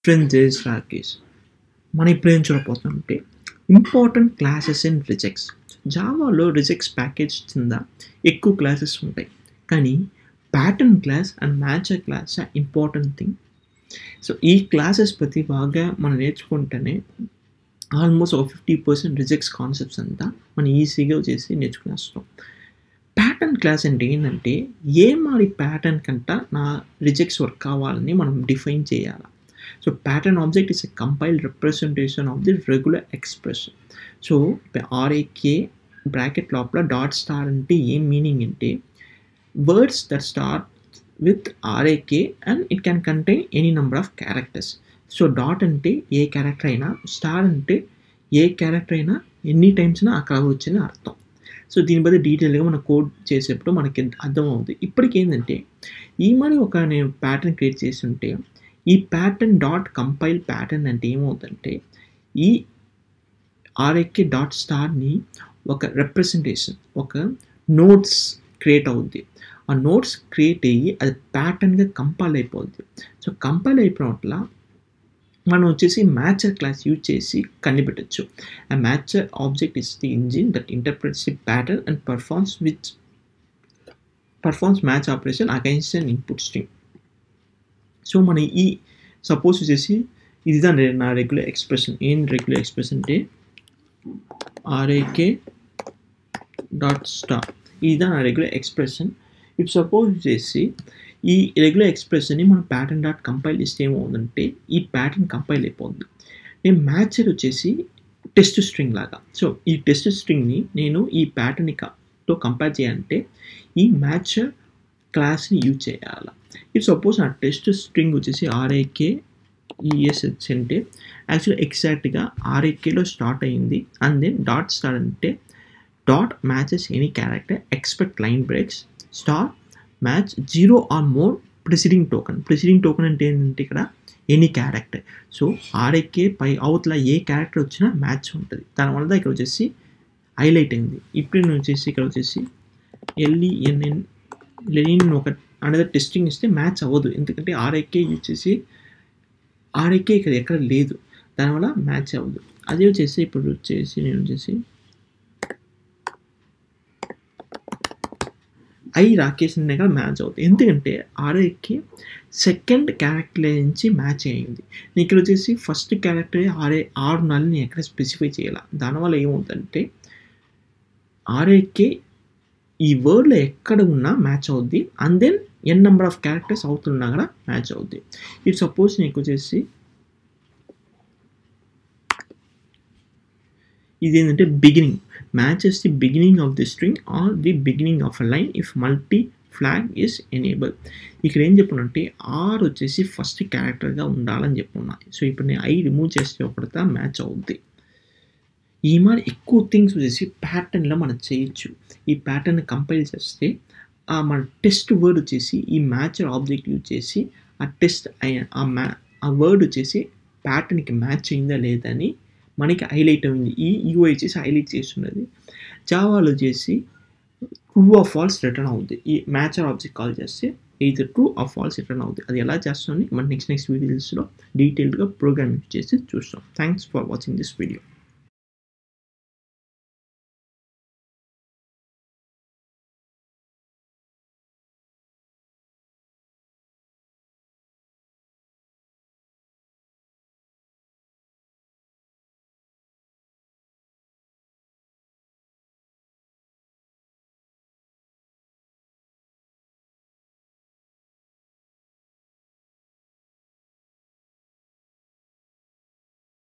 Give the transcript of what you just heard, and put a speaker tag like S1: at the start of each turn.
S1: friend this Rakesh మనం ఇప్పుడు ఏం చూడబోతుంటే ఇంపార్టెంట్ క్లాసెస్ అండ్ రిజెక్ట్స్ జావాలో రిజెక్ట్స్ ప్యాకేజ్ కింద ఎక్కువ క్లాసెస్ ఉంటాయి కానీ pattern class and matcher class important thing so ఈ క్లాసెస్ ప్రతి బాగా మనం నేర్చుకుంటేనే ఆల్మోస్ట్ ఒక ఫిఫ్టీ పర్సెంట్ రిజెక్ట్స్ కాన్సెప్ట్స్ అంతా మనం ఈజీగా చేసి నేర్చుకునేస్తాం ప్యాటర్న్ క్లాస్ అంటే ఏంటంటే ఏ మారి ప్యాటర్న్ కంట నా రిజెక్ట్స్ వర్క్ కావాలని మనం డిఫైన్ చేయాలి so pattern object is a compiled representation of the regular expression so R A K bracket లోపల డాట్ స్టార్ అంటే ఏం మీనింగ్ అంటే words that start with R A K and it can contain any number of characters so dot అంటే ఏ character అయినా star అంటే ఏ character అయినా ఎన్ని టైమ్స్ అయినా అక్కడ వచ్చిన అర్థం సో దీని బదులు డీటెయిల్గా మనం కోడ్ చేసేప్పుడు మనకి అర్థమవుతుంది ఇప్పటికి ఏంటంటే ఈ మరి ఒక నేను ప్యాటర్న్ క్రియేట్ చేసి ఉంటే ఈ ప్యాటర్న్ డాట్ కంపైల్ ప్యాటర్న్ అంటే ఏమవుతుందంటే ఈ ఆర్ఏకే డాట్ స్టార్ని ఒక రిప్రజెంటేషన్ ఒక నోట్స్ క్రియేట్ అవుద్ది ఆ నోట్స్ క్రియేట్ అయ్యి అది ప్యాటర్న్గా కంపైల్ అయిపోద్ది సో కంపైల్ అయిపోవట్ల మనం వచ్చేసి మ్యాచర్ క్లాస్ యూజ్ చేసి కనిపెట్టచ్చు ఆ matcher object is the engine that interprets the pattern and performs which performs match operation against and input string so మన ఈ సపోజ్ వచ్చేసి ఇదిదా నా రెగ్యులర్ ఎక్స్ప్రెషన్ ఏం రెగ్యులర్ ఎక్స్ప్రెషన్ అంటే ఆర్ఏకే డాట్ స్టార్ ఇదిదా నా రెగ్యులర్ ఎక్స్ప్రెషన్ ఇప్పుడు సపోజ్ వచ్చేసి ఈ రెగ్యులర్ ఎక్స్ప్రెషన్ని మనం ప్యాటర్న్ డాట్ కంపైల్ చేస్తే ఏమవుతుందంటే ఈ ప్యాటర్న్ కంపైల్ అయిపోద్ది నేను మ్యాచర్ వచ్చేసి టెస్ట్ స్ట్రింగ్ లాగా సో ఈ టెస్ట్ స్ట్రింగ్ని నేను ఈ ప్యాటర్న్ తో కంపేర్ చేయాలంటే ఈ మ్యాచర్ క్లాస్ని యూజ్ చేయాలి ఇప్పుడు సపోజ్ నా టెస్ట్ స్ట్రింగ్ వచ్చేసి ఆర్ఐకే ఈఎస్హెచ్ అంటే యాక్చువల్లీ ఎగ్జాక్ట్గా ఆర్ఐకేలో స్టార్ట్ అయ్యింది అండ్ దెన్ డాట్ స్టార్ అంటే dot matches any character except line breaks star match zero or more preceding token preceding token అంటే ఏంటంటే ఇక్కడ ఎనీ క్యారెక్టర్ సో ఆర్ఏకే పై అవతల ఏ క్యారెక్టర్ వచ్చినా మ్యాచ్ ఉంటుంది దానివల్ల ఇక్కడ వచ్చేసి హైలైట్ అయింది ఇప్పుడు నేను వచ్చేసి ఇక్కడ వచ్చేసి ఎల్ఈఎన్ఎన్ లెనిన్ ఒక అనేది టెస్టింగ్ ఇస్తే మ్యాచ్ అవ్వదు ఎందుకంటే ఆర్ఏకే యూజ్ చేసి ఆర్ఏకే ఇక్కడ ఎక్కడ లేదు దానివల్ల మ్యాచ్ అవ్వదు అదే వచ్చేసి ఇప్పుడు వచ్చేసి నేను వచ్చేసి ఐ రాకేష్ అనే కూడా మ్యాచ్ అవుతుంది ఎందుకంటే ఆర్ఏకి సెకండ్ క్యారెక్టర్ నుంచి మ్యాచ్ అయ్యింది నేను ఇక్కడ వచ్చేసి ఫస్ట్ క్యారెక్టర్ ఆర్ఏ ఆరు నల్ని ఎక్కడ స్పెసిఫై చేయాలి దానివల్ల ఏమవుతుందంటే ఆర్ఏకే ఈ వర్డ్లో ఎక్కడ ఉన్నా మ్యాచ్ అవుద్ది and then N number of characters అవుతున్నా కూడా మ్యాచ్ అవుద్ది ఇప్పుడు సపోజ్ నీకు వచ్చేసి ఇది ఏంటంటే beginning matches the beginning of the string or the beginning of a line if multi flag is enable ఇక్కడ ఏం చెప్పునంటే ఆర్ వచ్చేసి ఫస్ట్ క్యారెక్టర్గా ఉండాలని చెప్పున్నా సో ఇప్పుడు నేను ఐ రిమూవ్ చేస్తే ఒకటితో మ్యాచ్ అవుద్ది ఈ మరి ఎక్కువ థింగ్స్ వచ్చేసి ప్యాటర్న్లో మనం చేయొచ్చు ఈ ప్యాటర్న్ కంపైల్ చేస్తే ఆ మన టెస్ట్ వర్డ్ వచ్చేసి ఈ మ్యాచర్ ఆబ్జెక్ట్ యూజ్ చేసి ఆ టెస్ట్ ఆ మ్యా ఆ వర్డ్ వచ్చేసి ప్యాటర్న్కి మ్యాచ్ అయిందా లేదని మనకి హైలైట్ అయింది ఈ యూఐ వచ్చేసి హైలైట్ చేస్తున్నది జావాలో చేసి ట్రూ ఆఫ్ ఫాల్స్ రిటర్న్ అవుద్ది ఈ మ్యాచర్ ఆబ్జెక్ట్ కాల్ చేస్తే ఇది ట్రూ ఆఫ్ ఫాల్స్ రిటర్న్ అవుతుంది అది ఎలా చేస్తుంది మన నెక్స్ట్ నెక్స్ట్ వీడియోస్లో డీటెయిల్డ్గా ప్రోగ్రామింగ్ చేసి చూస్తాం thanks for watching this video